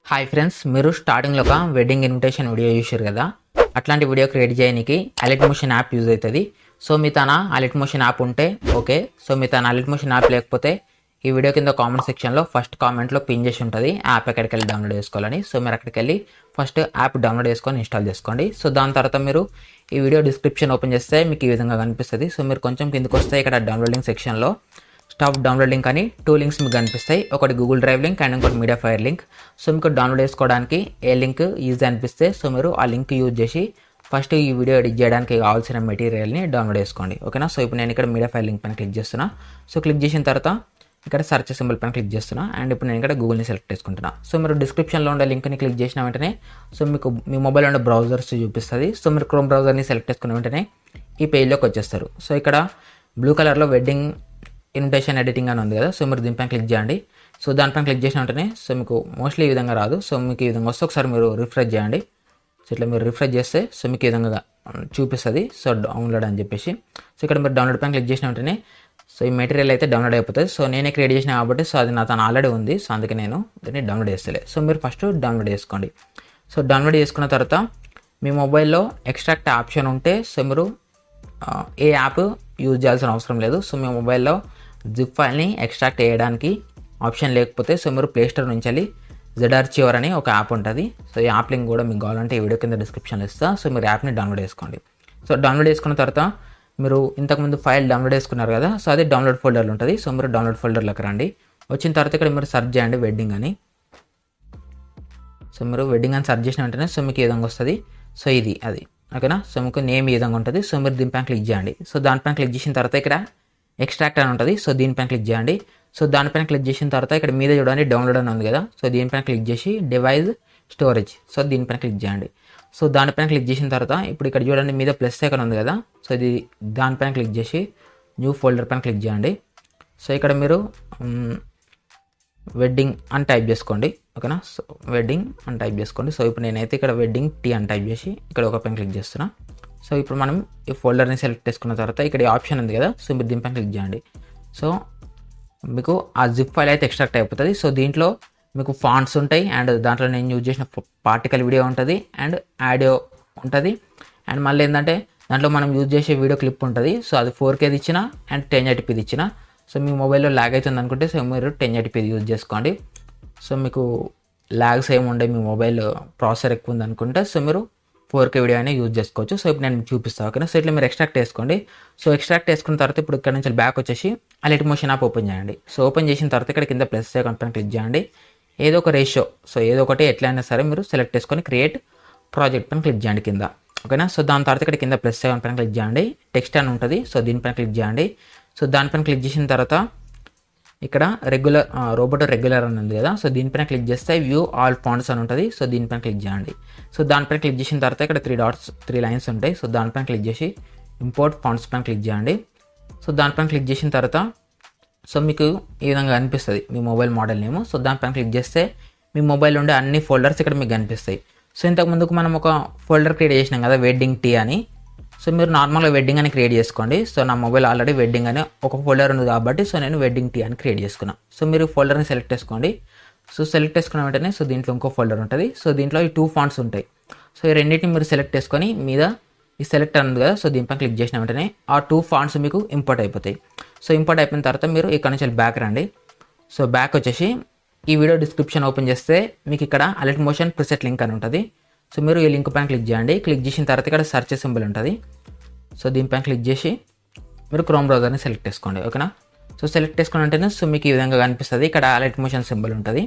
hi friends మీరు స్టార్టింగ్లో ఒక వెడ్డింగ్ ఇన్విటేషన్ వీడియో చూసారు కదా అట్లాంటి వీడియో క్రియేట్ చేయడానికి అలెట్ మోషన్ యాప్ యూజ్ అవుతుంది సో మీ తన అలెట్ మోషన్ యాప్ ఉంటే ఓకే సో మీ తన అలెట్ మోషన్ యాప్ లేకపోతే ఈ వీడియో కింద కామెంట్ సెక్షన్లో ఫస్ట్ కామెంట్లో పిన్ చేసి ఉంటుంది యాప్ ఎక్కడికి వెళ్ళి డౌన్లోడ్ చేసుకోవాలని సో మీరు అక్కడికి వెళ్ళి ఫస్ట్ యాప్ డౌన్లోడ్ చేసుకొని ఇన్స్టాల్ చేసుకోండి సో దాని తర్వాత మీరు ఈ వీడియో డిస్క్రిప్షన్ ఓపెన్ చేస్తే మీకు ఈ విధంగా కనిపిస్తుంది సో మీరు కొంచెం కిందకి వస్తే ఇక్కడ డౌన్లోడింగ్ సెక్షన్లో స్టాప్ డౌన్లోడ్ లింక్ అని టూ లింక్స్ మీకు కనిపిస్తాయి ఒకటి గూగుల్ డ్రైవ్ లింక్ అండ్ ఇంకోటి మీడియా ఫైర్ లింక్ సో మీకు డౌన్లోడ్ చేసుకోవడానికి ఏ లింక్ ఈజీ అనిపిస్తే సో మీరు ఆ లింక్ యూజ్ చేసి ఫస్ట్ ఈ వీడియో ఎడిట్ చేయడానికి కావాల్సిన మెటీరియల్ని డౌన్లోడ్ చేసుకోండి ఓకేనా సో ఇప్పుడు నేను ఇక్కడ మీడియా ఫైర్ లింక్ పైన క్లిక్ చేస్తున్నా సో క్లిక్ చేసిన తర్వాత ఇక్కడ సెర్చ్ సింబల్ పైన క్లిక్ చేస్తున్నా అండ్ ఇప్పుడు నేను ఇక్కడ గూగుల్ని సెలెక్ట్ చేసుకుంటున్నా సో మీరు డిస్క్రిప్షన్లో ఉండే లింక్ని క్లిక్ చేసిన వెంటనే సో మీకు మీ మొబైల్ ఉండే బ్రౌజర్స్ చూపిస్తుంది సో మీరు క్రోమ్ బ్రౌజర్ని సెలెక్ట్ చేసుకున్న వెంటనే ఈ పేజ్లోకి వచ్చేస్తారు సో ఇక్కడ బ్లూ కలర్లో వెడ్డింగ్ ఇన్విటేషన్ ఎడిటింగ్ అని ఉంది కదా సో మీరు దీనిపైన క్లిక్ చేయండి సో దానిపైన క్లిక్ చేసిన వెంటనే సో మీకు మోస్ట్లీ ఈ విధంగా రాదు సో మీకు ఈ విధంగా వస్తే ఒకసారి మీరు రిఫ్రెష్ చేయండి సో ఇట్లా మీరు రిఫ్రెష్ చేస్తే సో మీకు ఈ విధంగా చూపిస్తుంది సో డౌన్లోడ్ అని చెప్పేసి సో ఇక్కడ మీరు డౌన్లోడ్ పైన క్లిక్ చేసిన వెంటనే సో ఈ మెటీరియల్ అయితే డౌన్లోడ్ అయిపోతుంది సో నేనే క్రియేట్ చేసిన కాబట్టి సో అది నా తను ఆల్రెడీ ఉంది సో అందుకే నేను దీన్ని డౌన్లోడ్ చేస్తలే సో మీరు ఫస్ట్ డౌన్లోడ్ చేసుకోండి సో డౌన్లోడ్ చేసుకున్న తర్వాత మీ మొబైల్లో ఎక్స్ట్రాక్ట్ ఆప్షన్ ఉంటే సో మీరు ఆ, ఏ యాప్ యూజ్ చేయాల్సిన అవసరం లేదు సో మీ మొబైల్లో జిప్ ఫైల్ని ఎక్స్ట్రాక్ట్ చేయడానికి ఆప్షన్ లేకపోతే సో మీరు ప్లేస్టోర్ నుంచి వెళ్ళి జెడార్ చివర్ అని ఒక యాప్ ఉంటుంది సో ఈ యాప్ లింక్ కూడా మీకు కావాలంటే ఈ వీడియో కింద డిస్క్రిప్షన్లో ఇస్తా సో మీరు యాప్ని డౌన్లోడ్ చేసుకోండి సో డౌన్లోడ్ చేసుకున్న తర్వాత మీరు ఇంతకుముందు ఫైల్ డౌన్లోడ్ చేసుకున్నారు కదా సో అది డౌన్లోడ్ ఫోల్డర్లో ఉంటుంది సో మీరు డౌన్లోడ్ ఫోల్డర్లోకి రండి వచ్చిన తర్వాత ఇక్కడ మీరు సెర్చ్ చేయండి వెడ్డింగ్ అని సో మీరు వెడ్డింగ్ అని సెర్చ్ చేసిన వెంటనే సో మీకు ఈ విధంగా వస్తుంది సో ఇది అది ఓకేనా సో మీకు నేమ్ ఈ విధంగా ఉంటుంది సో మీరు దీనిపైన క్లిక్ చేయండి సో దానిపైన క్లిక్ చేసిన తర్వాత ఇక్కడ ఎక్స్ట్రాక్ట్ అని ఉంటుంది సో దీనిపైన క్లిక్ చేయండి సో దానిపైన క్లిక్ చేసిన తర్వాత ఇక్కడ మీద చూడండి డౌన్లోడ్ అని ఉంది కదా సో దీనిపైన క్లిక్ చేసి డివైస్ స్టోరేజ్ సో దీనిపైన క్లిక్ చేయండి సో దానిపైన క్లిక్ చేసిన తర్వాత ఇప్పుడు ఇక్కడ చూడండి మీద ప్లస్ ఐకాన్ ఉంది కదా సో ఇది దానిపైన క్లిక్ చేసి న్యూ ఫోల్డర్ పైన క్లిక్ చేయండి సో ఇక్కడ మీరు మ్, వెడ్డింగ్ అని టైప్ చేసుకోండి ఓకేనా సో వెడ్డింగ్ అని టైప్ చేసుకోండి సో ఇప్పుడు నేనైతే ఇక్కడ వెడ్డింగ్ టీ అని టైప్ చేసి ఇక్కడ ఒక పైన క్లిక్ చేస్తున్నా సో ఇప్పుడు మనం ఈ ఫోల్డర్ని సెలెక్ట్ చేసుకున్న తర్వాత ఇక్కడ ఈ ఆప్షన్ ఉంది కదా సో మీరు దీనిపైన క్లిక్ చేయండి సో మీకు ఆ జిప్ ఫైల్ అయితే ఎక్స్ట్రాక్ట్ అయిపోతుంది సో దీంట్లో మీకు ఫాంట్స్ ఉంటాయి అండ్ దాంట్లో నేను యూజ్ చేసిన పార్టికల్ వీడియో ఉంటుంది అండ్ ఆడియో ఉంటుంది అండ్ మళ్ళీ ఏంటంటే దాంట్లో మనం యూజ్ చేసే వీడియో క్లిప్ ఉంటుంది సో అది ఫోర్ కేది ఇచ్చిన అండ్ టెన్ ఎయిటీపీది ఇచ్చిన సో మీ మొబైల్లో ల్యాగ్ అవుతుంది అనుకుంటే సో మీరు టెన్ ఎయిటీపీది యూజ్ చేసుకోండి సో మీకు ల్యాగ్స్ ఏమి ఉండే మీ మొబైల్ ప్రాసెసర్ ఎక్కువ ఉంది అనుకుంటే సో మీరు ఫోర్ కే వీడియో అయినా యూజ్ చేసుకోవచ్చు సో ఇప్పుడు నేను చూపిస్తాను ఓకేనా సో ఇట్లా మీరు ఎక్స్ట్రాక్ట్ చేసుకోండి సో ఎక్స్ట్రాక్ట్ చేసుకున్న తర్వాత ఇప్పుడు ఇక్కడ నుంచి బ్యాక్ వచ్చేసి అలెట్ మోషన్ యాప్ ఓపెన్ చేయండి సో ఓపెన్ చేసిన తర్వాత ఇక్కడ కింద ప్లస్ ఐకాన్ పైన క్లిక్ చేయండి ఏదో ఒక రేషియో సో ఏదో ఒకటి ఎట్లయినా సరే మీరు సెలెక్ట్ చేసుకొని క్రియేట్ ప్రాజెక్ట్ పైన క్లిక్ చేయండి కింద ఓకేనా సో దాని తర్వాత ఇక్కడ కింద ప్లస్ ఐకాన్ పైన క్లిక్ చేయండి టెక్స్ట్ అని ఉంటుంది సో దీనిపైన క్లిక్ చేయండి సో దానిపైన క్లిక్ చేసిన తర్వాత ఇక్కడ రెగ్యులర్ రోబోట్ రెగ్యులర్ అని ఉంది కదా సో దీనిపైన క్లిక్ చేస్తే వ్యూ ఆల్ ఫాంట్స్ అని ఉంటుంది సో దీనిపైన క్లిక్ చేయండి సో దానిపైన క్లిక్ చేసిన తర్వాత ఇక్కడ త్రీ డాట్స్ త్రీ లైన్స్ ఉంటాయి సో దానిపైన క్లిక్ చేసి ఇంపోర్ట్ ఫాంట్స్ పైన క్లిక్ చేయండి సో దానిపైన క్లిక్ చేసిన తర్వాత సో మీకు ఈ విధంగా కనిపిస్తుంది మీ మొబైల్ మోడల్ నేమ్ సో దానిపైన క్లిక్ చేస్తే మీ మొబైల్ ఉండే అన్ని ఫోల్డర్స్ ఇక్కడ మీకు కనిపిస్తాయి సో ఇంతకు ముందుకు మనం ఒక ఫోల్డర్ క్రియేట్ చేసినాం కదా వెడ్డింగ్ టీ అని సో మీరు నార్మల్గా వెడ్డింగ్ అని క్రియేట్ చేసుకోండి సో నా మొబైల్ ఆల్రెడీ వెడ్డింగ్ అని ఒక ఫోల్డర్ ఉంది కాబట్టి సో నేను వెడ్డింగ్ టీ అని క్రియేట్ చేసుకున్నా సో మీరు ఫోల్డర్ని సెలెక్ట్ చేసుకోండి సో సెలెక్ట్ చేసుకున్న వెంటనే సో దీంట్లో ఇంకో ఫోల్డర్ ఉంటుంది సో దీంట్లో ఈ టూ ఫాంట్స్ ఉంటాయి సో ఈ రెండింటిని మీరు సెలెక్ట్ చేసుకొని మీద ఈ సెలెక్ట్ అని ఉంది కదా సో దీనిపైన క్లిక్ చేసిన వెంటనే ఆ టూ ఫాంట్స్ మీకు ఇంపోర్ట్ అయిపోతాయి సో ఇంపోర్ట్ అయిపోయిన తర్వాత మీరు ఇక్కడ నుంచి బ్యాక్ రండి సో బ్యాక్ వచ్చేసి ఈ వీడియో డిస్క్రిప్షన్ ఓపెన్ చేస్తే మీకు ఇక్కడ అలర్ట్ మోషన్ ప్రిసెట్ లింక్ అని ఉంటుంది సో మీరు ఈ లింక్ పైన క్లిక్ చేయండి క్లిక్ చేసిన తర్వాత ఇక్కడ సెర్చ్ సింబల్ ఉంటుంది సో దీనిపైన క్లిక్ చేసి మీరు క్రోమ్ బ్రౌజర్ని సెలెక్ట్ చేసుకోండి ఓకేనా సో సెలెక్ట్ చేసుకున్న వెంటనే సో మీకు ఈ విధంగా కనిపిస్తుంది ఇక్కడ అలర్ట్ మోషన్ సింబల్ ఉంటుంది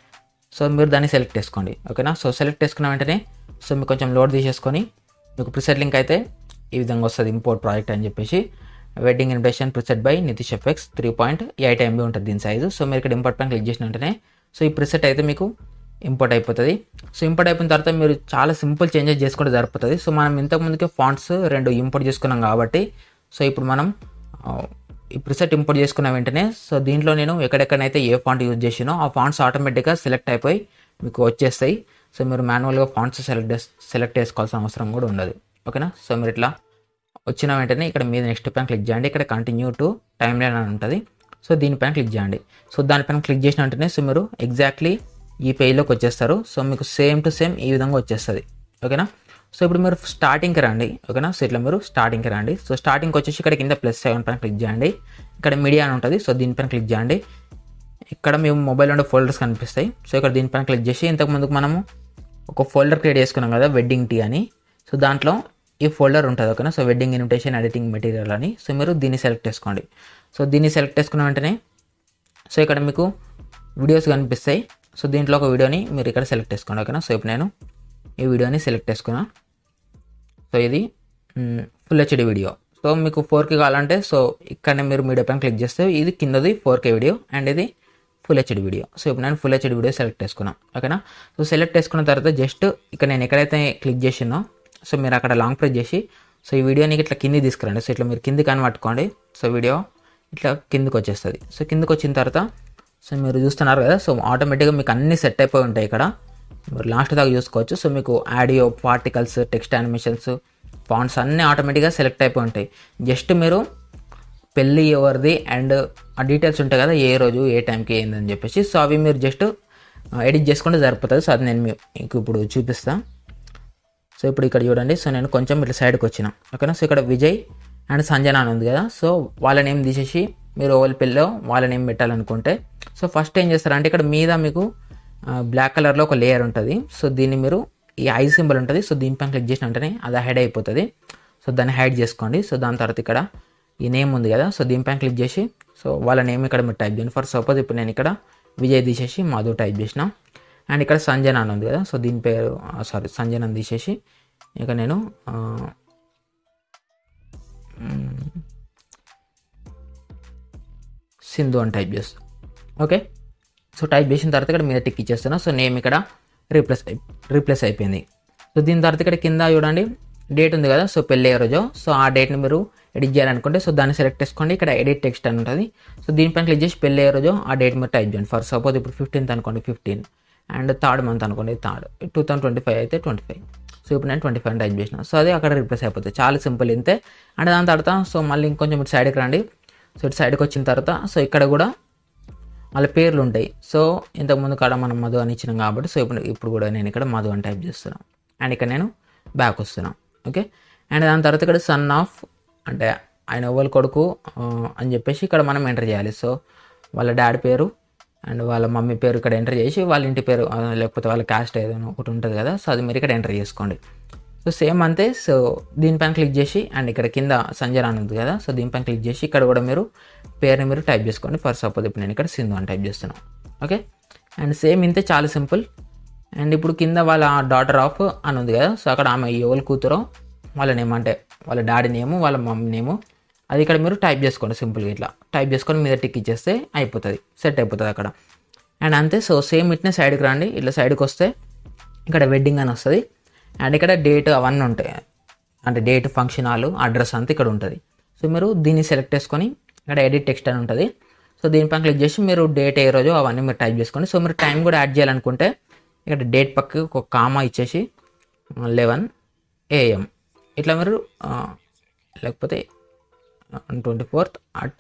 సో మీరు దాన్ని సెలెక్ట్ చేసుకోండి ఓకేనా సో సెలెక్ట్ చేసుకున్న వెంటనే సో మీకు కొంచెం లోడ్ తీసేసుకొని మీకు ప్రిసెట్ లింక్ అయితే ఈ విధంగా వస్తుంది ఇంపోర్ట్ ప్రాజెక్ట్ అని చెప్పేసి wedding invitation preset by Nitish effects three point eight MB ఉంటుంది దీని సైజు సో మీరు ఇక్కడ ఇంపోర్ట్ పైన క్లిక్ చేసిన వెంటనే సో ఈ ప్రిసెట్ అయితే మీకు ఇంపోర్ట్ అయిపోతుంది సో ఇంపోర్ట్ అయిపోయిన తర్వాత మీరు చాలా సింపుల్ చేంజెస్ చేసుకుంటే సరిపోతుంది సో మనం ఇంతకు ముందుకే ఫాంట్స్ రెండు ఇంపోర్ట్ చేసుకున్నాం కాబట్టి సో ఇప్పుడు మనం ఆ, ఈ ప్రిసెట్ ఇంపోర్ట్ చేసుకున్న వెంటనే సో దీంట్లో నేను ఎక్కడెక్కడైతే ఏ ఫాంట్ యూజ్ చేసినో ఆ ఫాంట్స్ ఆటోమేటిక్గా సెలెక్ట్ అయిపోయి మీకు వచ్చేస్తాయి సో మీరు మాన్యువల్గా ఫాంట్స్ సెలెక్ట్ సెలెక్ట్ చేసుకోవాల్సిన అవసరం కూడా ఉండదు ఓకేనా సో మీరు ఇట్లా వచ్చిన వెంటనే ఇక్కడ మీద నెక్స్ట్ పైన క్లిక్ చేయండి ఇక్కడ కంటిన్యూ టు టైం లైన్ అని ఉంటుంది సో దీనిపైన క్లిక్ చేయండి సో దానిపైన క్లిక్ చేసిన వెంటనే సో మీరు ఎగ్జాక్ట్లీ ఈ పేజ్లోకి వచ్చేస్తారు సో మీకు సేమ్ టు సేమ్ ఈ విధంగా వచ్చేస్తుంది ఓకేనా సో ఇప్పుడు మీరు స్టార్టింగ్కి రండి ఓకేనా సో ఇట్లా మీరు స్టార్టింగ్కి రండి సో స్టార్టింగ్కి వచ్చేసి ఇక్కడ కింద ప్లస్ సెవెన్ పైన క్లిక్ చేయండి ఇక్కడ మీడియా అని ఉంటుంది సో దీనిపైన క్లిక్ చేయండి ఇక్కడ మేము మొబైల్ ఉండే ఫోల్డర్స్ కనిపిస్తాయి సో ఇక్కడ దీనిపైన క్లిక్ చేసి ఇంతకు ముందుకు మనము ఒక ఫోల్డర్ క్రియేట్ చేసుకున్నాం కదా వెడ్డింగ్ టీ అని సో దాంట్లో ఈ ఫోల్డర్ ఉంటుంది ఓకేనా so wedding invitation editing material అని సో మీరు దీన్ని సెలెక్ట్ చేసుకోండి సో దీన్ని సెలెక్ట్ చేసుకున్న వెంటనే సో ఇక్కడ మీకు వీడియోస్ కనిపిస్తాయి సో దీంట్లో ఒక వీడియోని మీరు ఇక్కడ సెలెక్ట్ చేసుకోండి ఓకేనా సో ఇప్పుడు నేను ఈ వీడియోని సెలెక్ట్ చేసుకున్నా సో ఇది ఫుల్ హెచ్డి వీడియో సో మీకు ఫోర్ కే కావాలంటే సో ఇక్కడనే మీరు మీడియా పైన క్లిక్ చేస్తే ఇది కిందది ఫోర్ కే వీడియో అండ్ ఇది ఫుల్ హెచ్డి వీడియో సో ఇప్పుడు నేను ఫుల్ హెచ్డి వీడియో సెలెక్ట్ చేసుకున్నాను ఓకేనా సో సెలెక్ట్ చేసుకున్న తర్వాత జస్ట్ ఇక్కడ నేను ఎక్కడైతే క్లిక్ చేసినో సో మీరు అక్కడ లాంగ్ ప్రెస్ చేసి సో ఈ వీడియోని ఇట్లా కింది తీసుకురండి సో ఇట్లా మీరు కింది కానీ పట్టుకోండి సో వీడియో ఇట్లా కిందికి వచ్చేస్తుంది సో కిందికి వచ్చిన తర్వాత సో మీరు చూస్తున్నారు కదా సో ఆటోమేటిక్గా మీకు అన్ని సెట్ అయిపోయి ఉంటాయి ఇక్కడ మీరు లాస్ట్ దాకా చూసుకోవచ్చు సో మీకు audio particles text animations fonts అన్నీ ఆటోమేటిక్గా సెలెక్ట్ అయిపోయి ఉంటాయి జస్ట్ మీరు పెళ్ళి ఎవరిది అండ్ ఆ డీటెయిల్స్ ఉంటాయి కదా ఏ రోజు ఏ టైంకి ఏందని చెప్పేసి సో అవి మీరు జస్ట్ ఎడిట్ చేసుకుంటే సరిపోతుంది సో అది నేను మీకు ఇప్పుడు చూపిస్తాను సో ఇప్పుడు ఇక్కడ చూడండి సో నేను కొంచెం ఇట్లా సైడ్కి వచ్చిన ఓకేనా సో ఇక్కడ విజయ్ అండ్ సంజన అని ఉంది కదా సో వాళ్ళ నేమ్ తీసేసి మీరు వాళ్ళ పెళ్ళిలో వాళ్ళ నేమ్ పెట్టాలనుకుంటే సో ఫస్ట్ ఏం చేస్తారంటే ఇక్కడ మీద మీకు బ్లాక్ కలర్లో ఒక లేయర్ ఉంటుంది సో దీన్ని మీరు ఈ ఐ సింబల్ ఉంటుంది సో దీనిపైన క్లిక్ చేసిన వెంటనే అది హైడ్ అయిపోతుంది సో దాన్ని హైడ్ చేసుకోండి సో దాని తర్వాత ఇక్కడ ఈ నేమ్ ఉంది కదా సో దీనిపైన క్లిక్ చేసి సో వాళ్ళ నేమ్ ఇక్కడ మీరు టైప్ చేయండి ఫర్ సపోజ్ ఇప్పుడు నేను ఇక్కడ విజయ్ తీసేసి మధు టైప్ చేసిన అండ్ ఇక్కడ సంజన అని ఉంది కదా సో దీని పేరు సారీ సంజన అని తీసేసి ఇక నేను ఆ, మ్, సింధు అని టైప్ చేస్తాను ఓకే సో టైప్ చేసిన తర్వాత ఇక్కడ మీద టిక్ ఇచ్చేస్తాను సో నేమ్ ఇక్కడ రీప్లేస్ అయి రీప్లేస్ అయిపోయింది సో దీని తర్వాత ఇక్కడ కింద చూడండి డేట్ ఉంది కదా సో పెళ్ళి ఏ రోజు సో ఆ డేట్ని మీరు ఎడిట్ చేయాలనుకుంటే సో దాన్ని సెలెక్ట్ చేసుకోండి ఇక్కడ ఎడిట్ టెక్స్ట్ అని ఉంటుంది సో దీనిపైన క్లిక్ చేసి పెళ్ళి ఏ రోజు ఆ డేట్ మీరు టైప్ చేయండి ఫర్ సపోజ్ ఇప్పుడు ఫిఫ్టీన్త్ అనుకోండి ఫిఫ్టీన్ అండ్ థర్డ్ మంత్ అనుకోండి third two thousand twenty five అయితే ట్వంటీ ఫైవ్ సో ఇప్పుడు నేను ట్వంటీ ఫైవ్ టైప్ చేసిన సో అది అక్కడ రిప్లేస్ అయిపోతుంది చాలా సింపుల్ ఇంతే అండ్ దాని తర్వాత సో మళ్ళీ ఇంకొంచెం ఇటు సైడ్కి రండి సో ఇటు సైడ్కి వచ్చిన తర్వాత సో ఇక్కడ కూడా వాళ్ళ పేర్లు ఉంటాయి సో ఇంతకుముందు కాడ మనం మధు అని ఇచ్చినాం కాబట్టి సో ఇప్పుడు ఇప్పుడు కూడా నేను ఇక్కడ మధు అని టైప్ చేస్తున్నాను అండ్ ఇక్కడ నేను బ్యాక్ వస్తున్నాను ఓకే అండ్ దాని తర్వాత ఇక్కడ సన్ ఆఫ్ అంటే ఆయన ఎవరి కొడుకు ఆ, అని చెప్పేసి ఇక్కడ మనం ఎంటర్ చేయాలి సో వాళ్ళ డాడీ పేరు అండ్ వాళ్ళ మమ్మీ పేరు ఇక్కడ ఎంటర్ చేసి వాళ్ళ ఇంటి పేరు ఆ, లేకపోతే వాళ్ళ క్యాస్ట్ ఏదైనా ఒకటి ఉంటుంది కదా సో అది మీరు ఇక్కడ ఎంటర్ చేసుకోండి సో సేమ్ అంతే సో దీనిపైన క్లిక్ చేసి అండ్ ఇక్కడ కింద సంజన అని ఉంది కదా సో దీనిపైన క్లిక్ చేసి ఇక్కడ కూడా మీరు పేరుని మీరు టైప్ చేసుకోండి ఫర్ సపోజ్ ఇప్పుడు నేను ఇక్కడ సింధు అని టైప్ చేస్తున్నాను ఓకే అండ్ సేమ్ ఇంతే చాలా సింపుల్ అండ్ ఇప్పుడు కింద వాళ్ళ డాటర్ ఆఫ్ అని ఉంది కదా సో అక్కడ ఆమె ఎవరు కూతురో వాళ్ళ నేమ్ అంటే వాళ్ళ డాడీ నేము వాళ్ళ మమ్మీ నేము అది ఇక్కడ మీరు టైప్ చేసుకోండి సింపుల్గా ఇట్లా టైప్ చేసుకొని మీద టిక్ ఇచ్చేస్తే అయిపోతుంది సెట్ అయిపోతుంది అక్కడ అండ్ అంతే సో సేమ్ ఇట్నే సైడ్కి రండి ఇట్లా సైడ్కి వస్తే ఇక్కడ వెడ్డింగ్ అని వస్తుంది అండ్ ఇక్కడ డేట్ అవన్నీ ఉంటాయి అంటే డేట్ ఫంక్షన్ హాల్ అడ్రస్ అంతా ఇక్కడ ఉంటుంది సో మీరు దీన్ని సెలెక్ట్ చేసుకొని ఇక్కడ ఎడిట్ టెక్స్ట్ అని ఉంటుంది సో దీనిపైన క్లిక్ చేసి మీరు డేట్ ఏ రోజు అవన్నీ మీరు టైప్ చేసుకోండి సో మీరు టైం కూడా యాడ్ చేయాలనుకుంటే ఇక్కడ డేట్ పక్కకి ఒక కామా ఇచ్చేసి లెవెన్ ఏఎం ఇట్లా మీరు ఆ, లేకపోతే twenty fourth at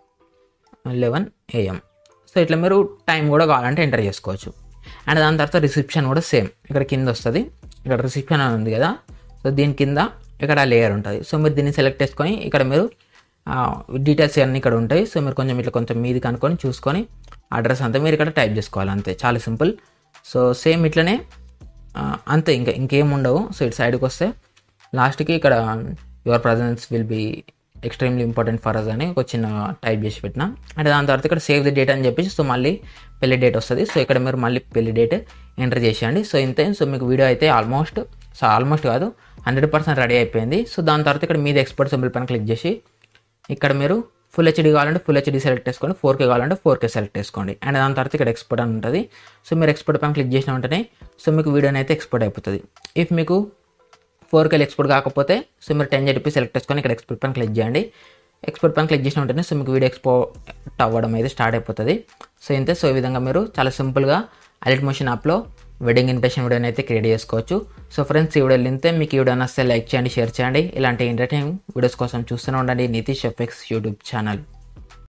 eleven AM so ఇట్లా మీరు టైం కూడా కావాలంటే ఎంటర్ చేసుకోవచ్చు అండ్ దాని తర్వాత రిసెప్షన్ కూడా సేమ్ ఇక్కడ కింద వస్తుంది ఇక్కడ రిసెప్షన్ అని ఉంది కదా సో దీని కింద ఇక్కడ లేయర్ ఉంటుంది సో మీరు దీన్ని సెలెక్ట్ చేసుకొని ఇక్కడ మీరు డీటెయిల్స్ అన్నీ ఇక్కడ ఉంటాయి సో మీరు కొంచెం ఇట్లా కొంచెం మీది కనుక్కొని చూసుకొని అడ్రస్ అంతా మీరు ఇక్కడ టైప్ చేసుకోవాలి అంతే చాలా సింపుల్ సో సేమ్ ఇట్లనే ఆ, అంతే ఇంకా ఇంకేం ఉండవు సో ఇటు సైడ్కి వస్తే లాస్ట్కి ఇక్కడ your presence will be extremely important for us అని ఒక చిన్న టైప్ చేసి పెట్టిన అంటే దాని తర్వాత ఇక్కడ సేవ్ ది డేట్ అని చెప్పేసి సో మళ్ళీ పెళ్లి డేట్ వస్తుంది సో ఇక్కడ మీరు మళ్ళీ పెళ్లి డేట్ ఎంటర్ చేసేయండి సో ఇంతే సో మీకు వీడియో అయితే ఆల్మోస్ట్ సో ఆల్మోస్ట్ కాదు హండ్రెడ్ పర్సెంట్ రెడీ అయిపోయింది సో దాని తర్వాత ఇక్కడ మీద ఎక్స్పర్ట్ సింబల్ పైన క్లిక్ చేసి ఇక్కడ మీరు ఫుల్ హెచ్డీ కావాలంటే ఫుల్ హెచ్డీ సెలెక్ట్ చేసుకోండి ఫోర్ కే కావాలంటే ఫోర్ కే సెలెక్ట్ చేసుకోండి అండ్ దాని తర్వాత ఇక్కడ ఎక్స్పోర్ట్ అని ఉంటుంది సో మీరు ఎక్స్పోర్ట్ పైన క్లిక్ చేసిన వెంటనే సో మీకు వీడియోని అయితే ఎక్స్పోర్ట్ అయిపోతుంది ఇఫ్ మీకు ఫోర్ కేలు ఎక్స్పోర్ట్ కాకపోతే సో మీరు టెన్ జెడ్పీ సెలెక్ట్ చేసుకొని ఇక్కడ ఎక్స్పోర్ట్ పైన క్లిక్ చేయండి ఎక్స్పోర్ట్ పైన క్లిక్ చేసిన వెంటనే సో మీకు వీడియో ఎక్స్పోర్ట్ అవ్వడం అయితే స్టార్ట్ అయిపోతుంది సో ఇంతే సో ఈ విధంగా మీరు చాలా సింపుల్గా అలెట్ మోషన్ యాప్లో వెడ్డింగ్ ఇన్విటేషన్ వీడియోని అయితే క్రియేట్ చేసుకోవచ్చు సో ఫ్రెండ్స్ ఈ వీడియో ఇంతే మీకు ఈ వీడియో నచ్చితే లైక్ చేయండి షేర్ చేయండి ఇలాంటి ఎంటర్టైన్ వీడియోస్ కోసం చూస్తూనే ఉండండి నితీష్ ఎఫెక్స్ యూట్యూబ్ ఛానల్